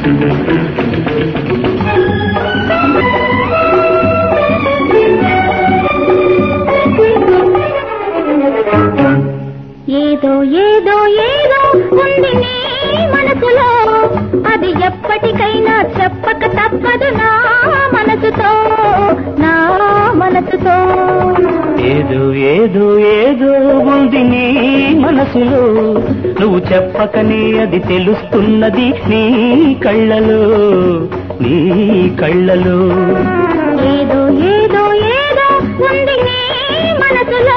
ఏదో ఏదో ఏదో ఉంది నీ మనసులో అది ఎప్పటికైనా చెప్పక తప్పదు నా మనసుతో నా మనసుతో ఏదో ఏదో ఏదో ఉంది నీ మనసులో నువ్వు చెప్పకనే అది తెలుస్తున్నది నీ కళ్ళలో నీ కళ్ళలో ఏదో ఏదో ఏదో ఉంది నీ మనసులో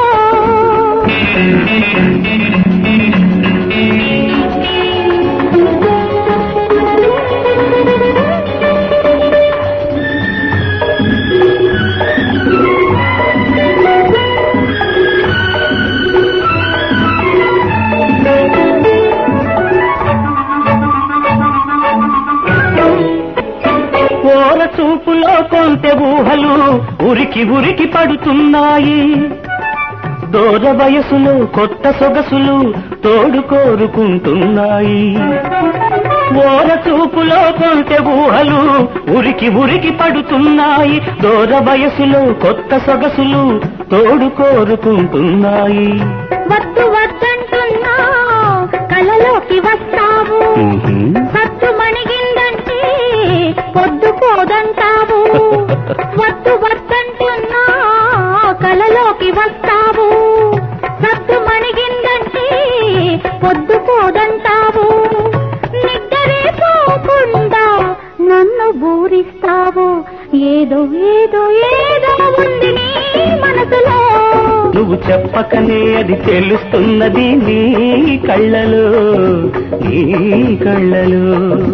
ఓర చూపులో కొంటె ఊహలు ఉరికి ఉరికి పడుతున్నాయి దూర వయసులో కొత్త సొగసులు తోడు కోరుకుంటున్నాయి ఓర చూపులో కొంటె ఊహలు ఉరికి ఉరికి పడుతున్నాయి దూర వయసులో కొత్త సొగసులు తోడు కోరుకుంటున్నాయి వద్దు వద్దంటున్నా కలలోకి వస్తావు సత్తు మణిగిందంటే పొద్దు పోదంటావు వద్దు వద్దంటున్నా కలలోకి వస్తావు సత్తు మణిగిందంటే పొద్దు పోదంటావు నిద్రే పోకుండా నన్ను బూరిస్తావు ఏదో ఏదో ఏదో ఉంది నీ మనసులో నువ్వు చెప్పకనే అది తెలుస్తున్నది నీ కళ్ళలో నీ కళ్ళలో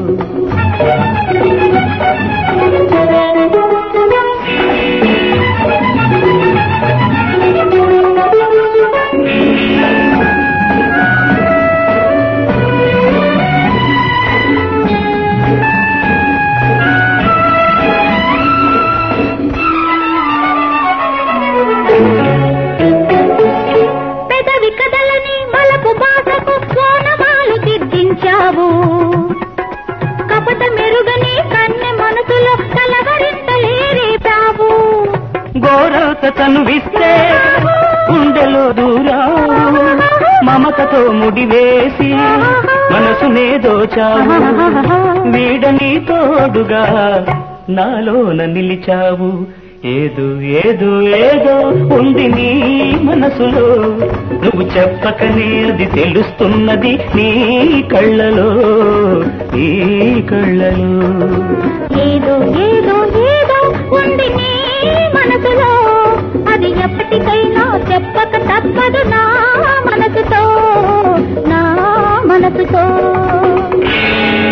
పెదవి కదలని మలపు బాసకు కోనమాలు దిద్దించావు కపట మెరుగని కన్నె మనసులో కలవరింతలేరేపావు గోరత తనువిస్తే గుండెలో దూరావు మమతతో ముడివేసి మనసునే దోచావు వీడని తోడుగా నాలోన నిలిచావు ఏదో ఏదో ఏదో ఉంది నీ మనసులో నువ్వు చెప్పకనే అది తెలుస్తున్నది నీ కళ్ళలో నీ కళ్ళలో ఏదో ఏదో ఏదో ఉంది నీ మనసులో అది ఎప్పటికైనా చెప్పక తప్పదు నా